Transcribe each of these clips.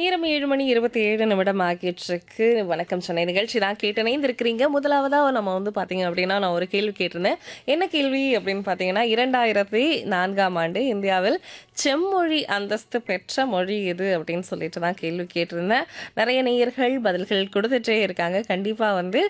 நேரம் ஏழு மணி இருபத்தி ஏழு நிமிடம் ஆகிட்டுருக்கு வணக்கம் சென்னை நிகழ்ச்சி தான் கேட்டு இணைந்திருக்கிறீங்க முதலாவதாக நம்ம வந்து பார்த்தீங்க அப்படின்னா நான் ஒரு கேள்வி கேட்டிருந்தேன் என்ன கேள்வி அப்படின்னு பார்த்தீங்கன்னா இரண்டாயிரத்தி நான்காம் ஆண்டு இந்தியாவில் செம்மொழி அந்தஸ்து பெற்ற மொழி எது அப்படின்னு சொல்லிட்டு தான் கேள்வி கேட்டிருந்தேன் நிறைய நேயர்கள் பதில்கள் கொடுத்துட்டே இருக்காங்க கண்டிப்பாக வந்து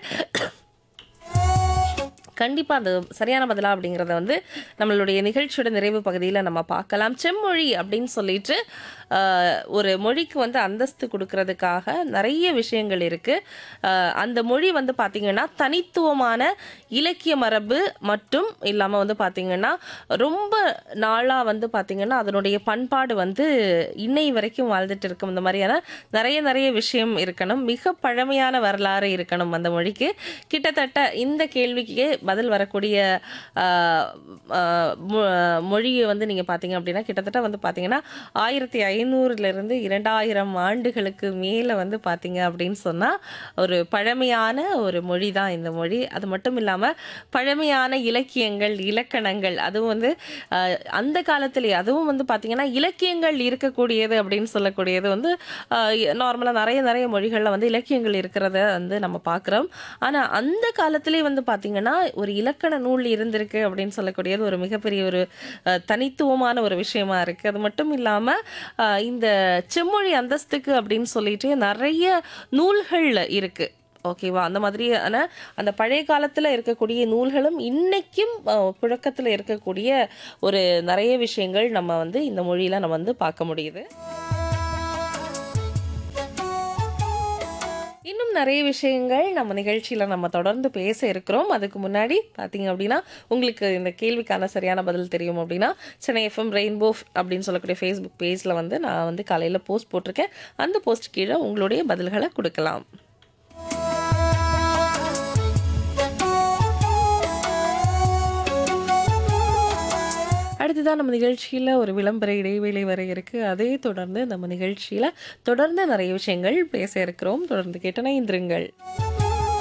கண்டிப்பாக அது சரியான பதிலா அப்படிங்கிறத வந்து நம்மளுடைய நிகழ்ச்சியோட நிறைவு பகுதியில் நம்ம பார்க்கலாம் செம்மொழி அப்படின்னு சொல்லிட்டு ஆஹ், ஒரு மொழிக்கு வந்து அந்தஸ்து கொடுக்கறதுக்காக நிறைய விஷயங்கள் இருக்குது அந்த மொழி வந்து பார்த்திங்கன்னா தனித்துவமான இலக்கிய மரபு மட்டும் இல்லாமல் வந்து பார்த்திங்கன்னா ரொம்ப நாளாக வந்து பார்த்திங்கன்னா அதனுடைய பண்பாடு வந்து இன்னை வரைக்கும் வாழ்ந்துட்டு இருக்கும் இந்த மாதிரியான நிறைய நிறைய விஷயம் இருக்கணும் மிக பழமையான வரலாறு இருக்கணும் அந்த மொழிக்கு கிட்டத்தட்ட இந்த கேள்விக்கு பதில் வரக்கூடிய ஆஹ், ஆஹ், மொ- மொழியை வந்து நீங்கள் பார்த்தீங்க அப்படின்னா கிட்டத்தட்ட வந்து பார்த்தீங்கன்னா ஆயிரத்தி ஐநூறுலேருந்து இரண்டாயிரம் ஆண்டுகளுக்கு மேலே வந்து பார்த்தீங்க அப்படின்னு சொன்னால் ஒரு பழமையான ஒரு மொழி தான் இந்த மொழி அது மட்டும் இல்லாமல் பழமையான இலக்கியங்கள் இலக்கணங்கள் அதுவும் வந்து ஆஹ், அந்த காலத்திலேயே அதுவும் வந்து பார்த்தீங்கன்னா இலக்கியங்கள் இருக்கக்கூடியது அப்படின்னு சொல்லக்கூடியது வந்து நார்மலாக நிறைய நிறைய மொழிகளில் வந்து இலக்கியங்கள் இருக்கிறத வந்து நம்ம பார்க்குறோம் ஆனால் அந்த காலத்திலே வந்து பார்த்தீங்கன்னா ஒரு இலக்கண நூல் இருந்திருக்கு அப்படின்னு சொல்லக்கூடியது ஒரு மிகப்பெரிய ஒரு ஆஹ், தனித்துவமான ஒரு விஷயமா இருக்குது அது மட்டும் இல்லாமல் இந்த செம்மொழி அந்தஸ்துக்கு அப்படின்னு சொல்லிட்டு நிறைய நூல்கள் இருக்குது ஓகேவா அந்த மாதிரியான அந்த பழைய காலத்தில் இருக்கக்கூடிய நூல்களும் இன்னைக்கும் புழக்கத்தில் இருக்கக்கூடிய ஒரு நிறைய விஷயங்கள் நம்ம வந்து இந்த மொழியில் நம்ம வந்து பார்க்க முடியுது இன்னும் நிறைய விஷயங்கள் நம்ம நிகழ்ச்சியில் நம்ம தொடர்ந்து பேச இருக்கிறோம் அதுக்கு முன்னாடி பார்த்தீங்க அப்படின்னா உங்களுக்கு இந்த கேள்விக்கான சரியான பதில் தெரியும் அப்படின்னா சென்னை எஃப்எம் ரெயின்போ அப்படின்னு சொல்லக்கூடிய ஃபேஸ்புக் பேஜில் வந்து நான் வந்து காலையில் போஸ்ட் போட்டிருக்கேன் அந்த போஸ்ட் கீழே உங்களுடைய பதில்களை கொடுக்கலாம் அடுத்ததான் நம்ம நிகழ்ச்சியில் ஒரு விளம்பர இடைவேளை வர இருக்கு அதே தொடர்ந்து நம்ம நிகழ்ச்சியில் தொடர்ந்து நிறைய விஷயங்கள் பேச இருக்கிறோம் தொடர்ந்து கேட்டன இந்திருங்கள்